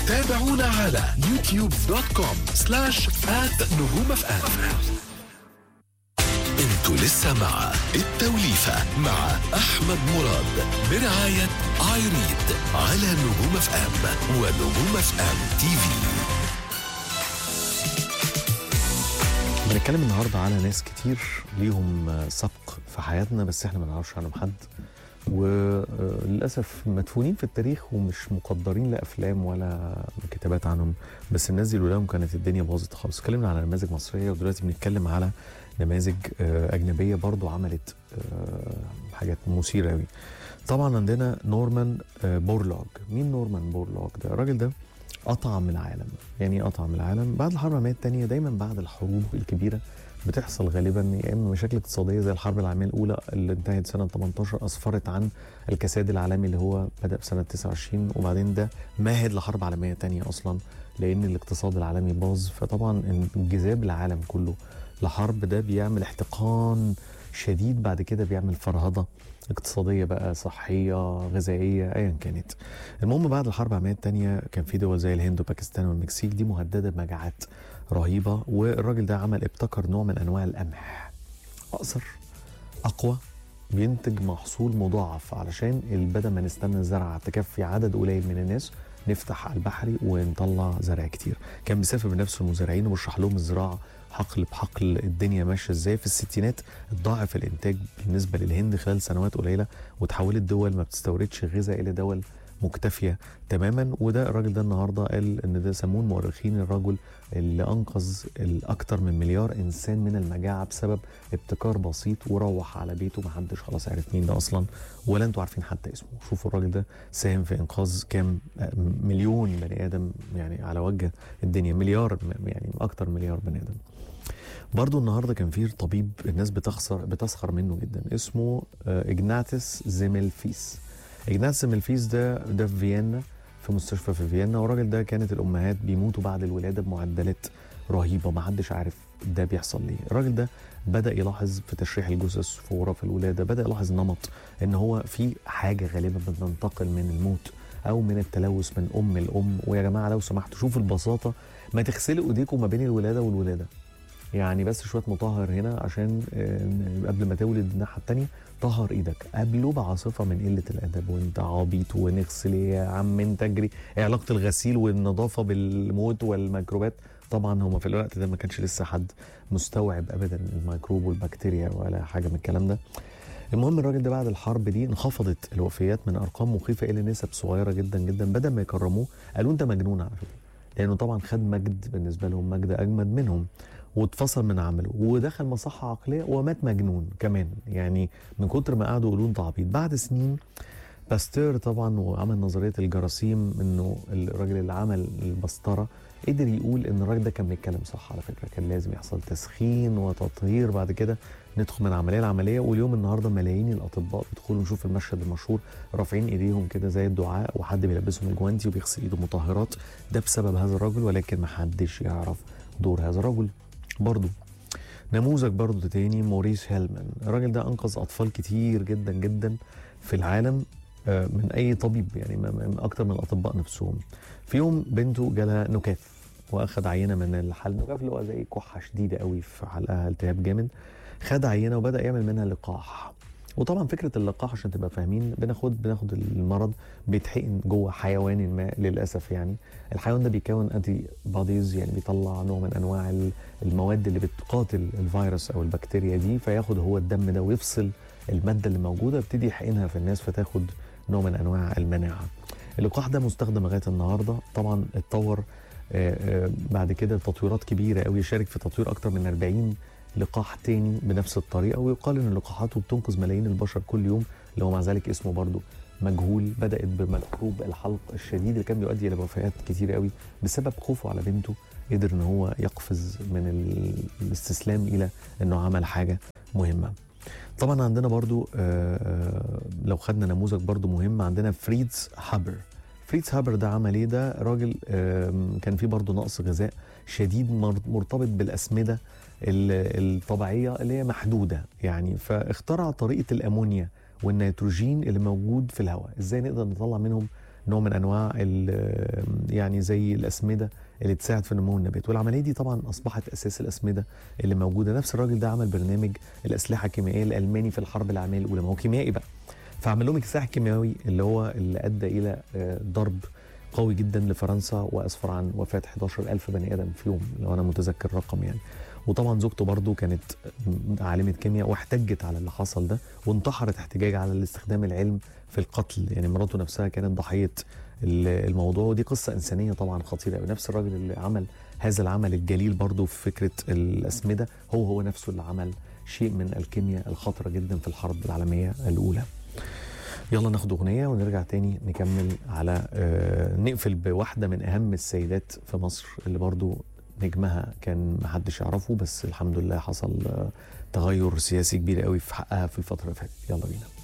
تابعونا على يوتيوب دوت كوم سلاش آت نجوم اف ام انتوا لسه مع التوليفة مع أحمد مراد برعاية ايريد على نجوم اف ام ونجوم اف ام تي في بنتكلم النهارده على ناس كتير ليهم سبق في حياتنا بس احنا ما نعرفش عنهم حد وللاسف مدفونين في التاريخ ومش مقدرين لا افلام ولا كتابات عنهم بس الناس دي لولاهم كانت الدنيا باظت خالص اتكلمنا على نماذج مصريه ودلوقتي بنتكلم على نماذج آه، اجنبيه برضو عملت آه، حاجات مثيره قوي طبعا عندنا نورمان آه، بورلوج مين نورمان بورلوج ده الراجل ده قطع من العالم يعني ايه قطع من العالم بعد الحرب العالميه الثانيه دايما بعد الحروب الكبيره بتحصل غالبا يا اما مشاكل اقتصاديه زي الحرب العالميه الاولى اللي انتهت سنه 18 اسفرت عن الكساد العالمي اللي هو بدا في سنه 29 وبعدين ده مهد لحرب عالميه ثانيه اصلا لان الاقتصاد العالمي باظ فطبعا انجذاب العالم كله لحرب ده بيعمل احتقان شديد بعد كده بيعمل فرهضه اقتصاديه بقى صحيه غذائيه ايا كانت المهم بعد الحرب العالميه الثانيه كان في دول زي الهند وباكستان والمكسيك دي مهدده بمجاعات رهيبه والراجل ده عمل ابتكر نوع من انواع القمح اقصر اقوى بينتج محصول مضاعف علشان بدل ما نستنى الزرعه تكفي عدد قليل من الناس نفتح على البحري ونطلع زرع كتير كان بيسافر بنفسه المزارعين وبيشرح لهم الزراعه حقل بحقل الدنيا ماشيه ازاي في الستينات اتضاعف الانتاج بالنسبه للهند خلال سنوات قليله وتحولت دول ما بتستوردش غذاء الى دول مكتفيه تماما وده الراجل ده النهارده قال ان ده سموه المؤرخين الرجل اللي انقذ الاكثر من مليار انسان من المجاعه بسبب ابتكار بسيط وروح على بيته محدش خلاص عرف مين ده اصلا ولا انتوا عارفين حتى اسمه شوفوا الراجل ده ساهم في انقاذ كام مليون بني ادم يعني على وجه الدنيا مليار يعني اكتر مليار بني ادم برضو النهارده كان في طبيب الناس بتخسر بتسخر منه جدا اسمه آه، اجناتس زيملفيس اجناتس زيملفيس ده ده في فيينا في مستشفى في فيينا والراجل ده كانت الامهات بيموتوا بعد الولاده بمعدلات رهيبه ما حدش عارف ده بيحصل ليه الراجل ده بدا يلاحظ في تشريح الجثث في غرف الولاده بدا يلاحظ نمط ان هو في حاجه غالبا بتنتقل من الموت او من التلوث من ام لام ويا جماعه لو سمحتوا شوفوا البساطه ما تغسلوا ايديكم ما بين الولاده والولاده يعني بس شويه مطهر هنا عشان آه، قبل ما تولد الناحيه التانية طهر ايدك قبله بعاصفه من قله الادب وانت عبيط ونغسل إيه يا عم انت اجري إيه علاقه الغسيل والنظافه بالموت والميكروبات طبعا هما في الوقت ده ما كانش لسه حد مستوعب ابدا الميكروب والبكتيريا ولا حاجه من الكلام ده المهم الراجل ده بعد الحرب دي انخفضت الوفيات من ارقام مخيفه الى نسب صغيره جدا جدا بدل ما يكرموه قالوا انت مجنون على فكره لانه طبعا خد مجد بالنسبه لهم مجد اجمد منهم واتفصل من عمله ودخل مصحة عقلية ومات مجنون كمان يعني من كتر ما قعدوا يقولوا انت عبيط بعد سنين باستير طبعا وعمل نظرية الجراثيم انه الراجل اللي عمل البسطرة قدر يقول ان الراجل ده كان بيتكلم صح على فكرة كان لازم يحصل تسخين وتطهير بعد كده ندخل من عملية لعملية واليوم النهاردة ملايين الأطباء بيدخلوا نشوف المشهد المشهور رافعين إيديهم كده زي الدعاء وحد بيلبسهم الجوانتي وبيغسل إيده مطهرات ده بسبب هذا الرجل ولكن محدش يعرف دور هذا الرجل برضو نموذج برضو تاني موريس هيلمان الراجل ده انقذ اطفال كتير جدا جدا في العالم آه، من اي طبيب يعني ما- ما- اكتر من الاطباء نفسهم في يوم بنته جالها نكاف واخد عينه من الحل النكاف اللي هو زي كحه شديده قوي في حلقها التهاب جامد خد عينه وبدا يعمل منها لقاح وطبعا فكره اللقاح عشان تبقى فاهمين بناخد بناخد المرض بيتحقن جوه حيوان ما للاسف يعني الحيوان ده بيكون انتي بوديز يعني بيطلع نوع من انواع ال- المواد اللي بتقاتل الفيروس او البكتيريا دي فياخد هو الدم ده ويفصل الماده اللي موجوده يبتدي يحقنها في الناس فتاخد نوع من انواع المناعه. اللقاح ده مستخدم لغايه النهارده طبعا اتطور آه، آه، بعد كده تطويرات كبيره قوي شارك في تطوير اكتر من 40 لقاح تاني بنفس الطريقه ويقال ان لقاحاته بتنقذ ملايين البشر كل يوم اللي هو مع ذلك اسمه برضه مجهول بدات بميكروب الحلق الشديد اللي كان بيؤدي الى وفيات كتير قوي بسبب خوفه على بنته قدر ان هو يقفز من ال- الاستسلام الى انه عمل حاجه مهمه طبعا عندنا برضو آه، آه، لو خدنا نموذج برضو مهم عندنا فريدز هابر فريدز هابر ده عمل ايه ده راجل آم، كان فيه برضو نقص غذاء شديد مر- مرتبط بالاسمده ال- الطبيعيه اللي هي محدوده يعني فاخترع طريقه الامونيا والنيتروجين اللي موجود في الهواء ازاي نقدر نطلع منهم نوع من انواع ال- يعني زي الاسمده اللي تساعد في نمو النبات والعمليه دي طبعا اصبحت اساس الاسمده اللي موجوده نفس الراجل ده عمل برنامج الاسلحه الكيميائيه الالماني في الحرب العالميه الاولى ما هو كيميائي بقى فعمل لهم السلاح الكيميائي اللي هو اللي ادى الى آه، ضرب قوي جدا لفرنسا واسفر عن وفاه 11000 بني ادم في يوم لو انا متذكر الرقم يعني وطبعا زوجته برضو كانت عالمة كيمياء واحتجت على اللي حصل ده وانتحرت احتجاج على الاستخدام العلم في القتل يعني مراته نفسها كانت ضحية ال- الموضوع ودي قصة إنسانية طبعا خطيرة قوي نفس الراجل اللي عمل هذا العمل الجليل برضو في فكرة الأسمدة هو هو نفسه اللي عمل شيء من الكيمياء الخطرة جدا في الحرب العالمية الأولى يلا ناخد أغنية ونرجع تاني نكمل على آه، نقفل بواحدة من أهم السيدات في مصر اللي برضو نجمها كان محدش يعرفه بس الحمد لله حصل آه، تغير سياسي كبير قوي في حقها في الفترة اللي فاتت يلا بينا